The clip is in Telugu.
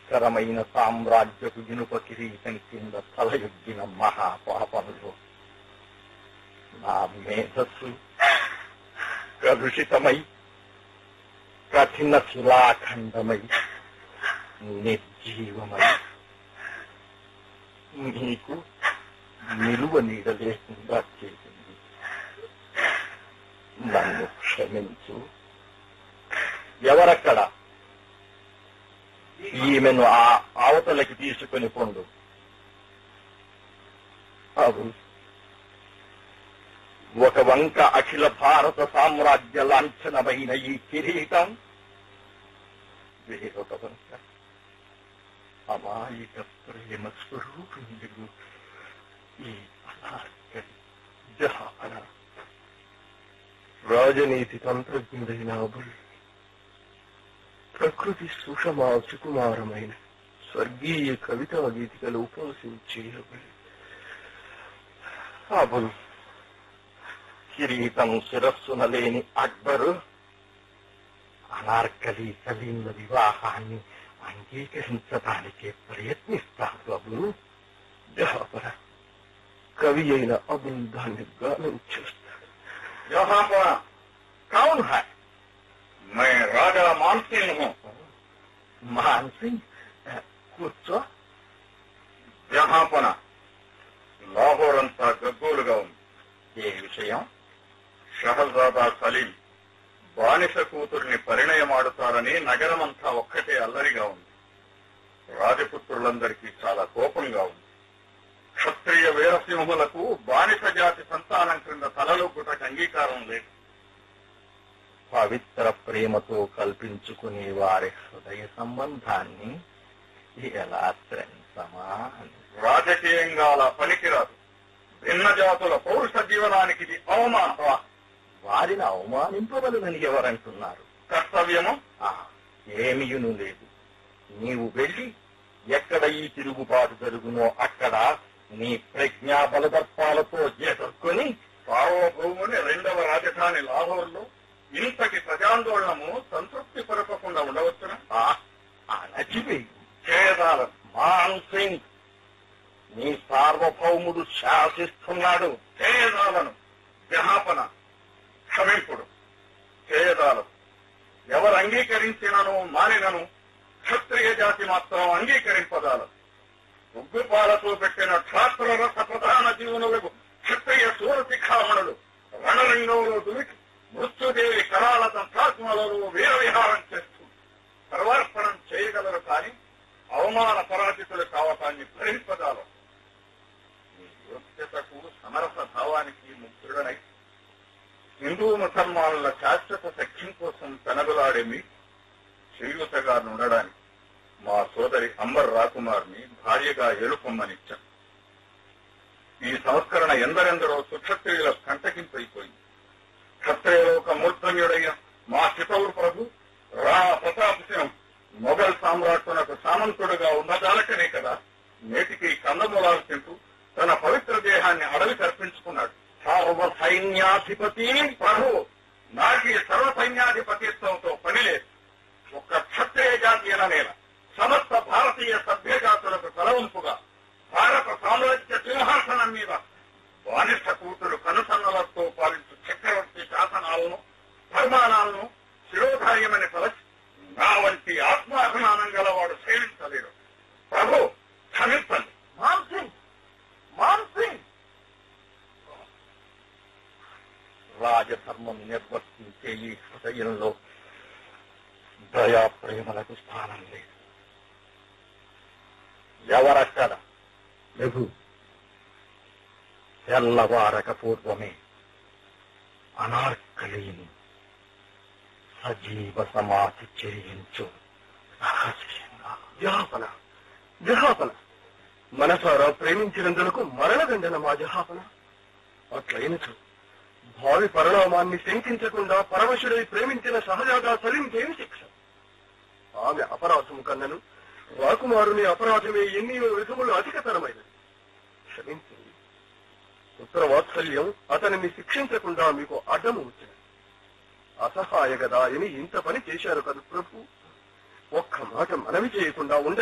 భయంకరమైన సామ్రాజ్యపు ఇనుప కిరీటం కింద తలయొగ్గిన మహాపాపంలో నా మేధస్సు కలుషితమై కఠిన శిలాఖండమై నిర్జీవమై నీకు నిలువ నీడ లేకుండా చేసింది నన్ను క్షమించు ఎవరక్కడ ఈమెను ఆ అవతలకి తీసుకుని పొండు అవును ఒక వంక అఖిల భారత సామ్రాజ్య లాంఛనమైన ఈ కిరీటం వేరొక వంక అమాయక ప్రేమ స్వరూపించు ఈ అనార్కలి జహాన రాజనీతి తంత్రజ్ఞుడైన అబుల్ ప్రకృతి సుషమా సుకుమారమైన స్వర్గీయ కవితా గీతికలు ఉపవసించే అబుల్ అబుల్ కిరీటం శిరస్సున లేని అక్బరు అనార్కలి సలీంల వివాహాన్ని అంగీకరించడానికే ప్రయత్నిస్తాడు అబుల్ జహాపర కవి అయిన అబుల్ దాన్ని గానం చేస్తాడు यहाँ पर कौन है मैं राजा मानसिंह हूँ मान सिंह కూర్చో జహాపన లాహోర్ అంతా గగ్గోలుగా ఉంది ఏ విషయం షహజాదా సలీం బానిస కూతుర్ని పరిణయమాడుతారని నగరమంతా ఒక్కటే అల్లరిగా ఉంది రాజపుత్రులందరికీ చాలా కోపంగా ఉంది క్షత్రియ వీరసింహులకు బానిస జాతి సంతానం క్రింద తలలోకుటకు అంగీకారం లేదు పవిత్ర ప్రేమతో కల్పించుకునే వారి హృదయ సంబంధాన్ని ఎలా త్రెంచమా అని. రాజకీయంగా అలా పనికిరాదు భిన్న జాతుల పౌరుష జీవనానికి ఇది అవమానం వా, వారిని అవమానింపవలనని ఎవరంటున్నారు కర్తవ్యము ఆ, ఏమియును లేదు నీవు వెళ్ళి ఎక్కడ ఈ తిరుగుబాటు జరుగునో అక్కడ నీ ప్రజ్ఞా బలదర్పాలతో ఎదుర్కొని సార్వభౌముని రెండవ రాజధాని లాహోర్లో ఇంతటి ప్రజాందోళనము సంతృప్తి పరపకుండా ఉండవచ్చున ఆ అణచివేయి ఛేదాలను మాన్ సింగ్ నీ సార్వభౌముడు శాసిస్తున్నాడు ఛేదాలను జహాపన క్షమింపుడు ఛేదాలు ఎవరు అంగీకరించినను మానినను క్షత్రియ జాతి మాత్రం అంగీకరింపదాలు ఉగ్గుపాలతో పెట్టిన క్షాత్ర రస ప్రధాన జీవనులకు క్షత్రియ సూరశిఖామణులు రణరంగంలో దుమికి మృత్యుదేవి కళాల దంతాత్మలలో వీర విహారం చేస్తూ సర్వార్పణం చేయగలరు కానీ అవమాన పరాజితులు కావటాన్ని భరింపదాలు మీ యోగ్యతకు సమరస భావానికి ముగ్ధుడనై హిందూ ముసల్మానుల శాశ్వత సఖ్యం కోసం పెనగులాడే మీ శ్రీయుతగా ఉండడానికి మా సోదరి అంబర్ రాకుమార్ని భార్యగా ఎలుపొమ్మనిచ్చాం ఈ సంస్కరణ ఎందరెందరో సుక్షత్రియుల కంటకింపైపోయింది క్షత్రియలోక మూర్ధన్యుడైన మా చితౌరు ప్రభు రా ప్రతాప్ సింహం మొఘల్ సామ్రాట్టునకు సామంతుడుగా ఉన్నదాలకనే కదా నేటికి కందమూలాలు తింటూ తన పవిత్ర దేహాన్ని అడవి తర్పించుకున్నాడు సర్వ సైన్యాధిపతి ప్రభు నాకు ఈ సర్వ సైన్యాధిపతిత్వంతో పని లేదు ఒక్క క్షత్రియ జాతి అననేల సమస్త భారతీయ సభ్య జాతులకు తలవంపుగా భారత సామ్రాజ్య సింహాసనం మీద బానిస కూతురు కనుసన్నలతో పాలించు చక్రవర్తి శాసనాలను పరిమాణాలను శిరోధార్యమని తలచి నా వంటి ఆత్మాభిమానం గలవాడు సేవించలేడు ప్రభు క్షమించండి మాన్ సింగ్ మాన్ సింగ్ రాజధర్మం నిర్వర్తించే ఈ హృదయంలో దయా ప్రేమలకు స్థానం లేదు ఎవరక్కడ ప్రభు తెల్లవారక పూర్వమే అనార్కలిని సజీవ సమాధి చేయించు రహస్యంగా జహాపన జహాపన మనసారా ప్రేమించినందులకు మరణదండన మా జహాపన అట్లయినచు భావి పరిణామాన్ని శంకించకుండా పరమశుడై ప్రేమించిన సహజాగా సలింకేమి శిక్ష ఆమె అపరాధము కన్నను రాకుమారుని అపరాధమే ఎన్నో విధములు అధికతరమైనది క్షమించండి పుత్ర వాత్సల్యం అతనిని శిక్షించకుండా మీకు అడ్డము వచ్చినది అసహాయ గదా అని ఇంత పని చేశారు కదా ప్రభు ఒక్క మాట మనవి చేయకుండా ఉండ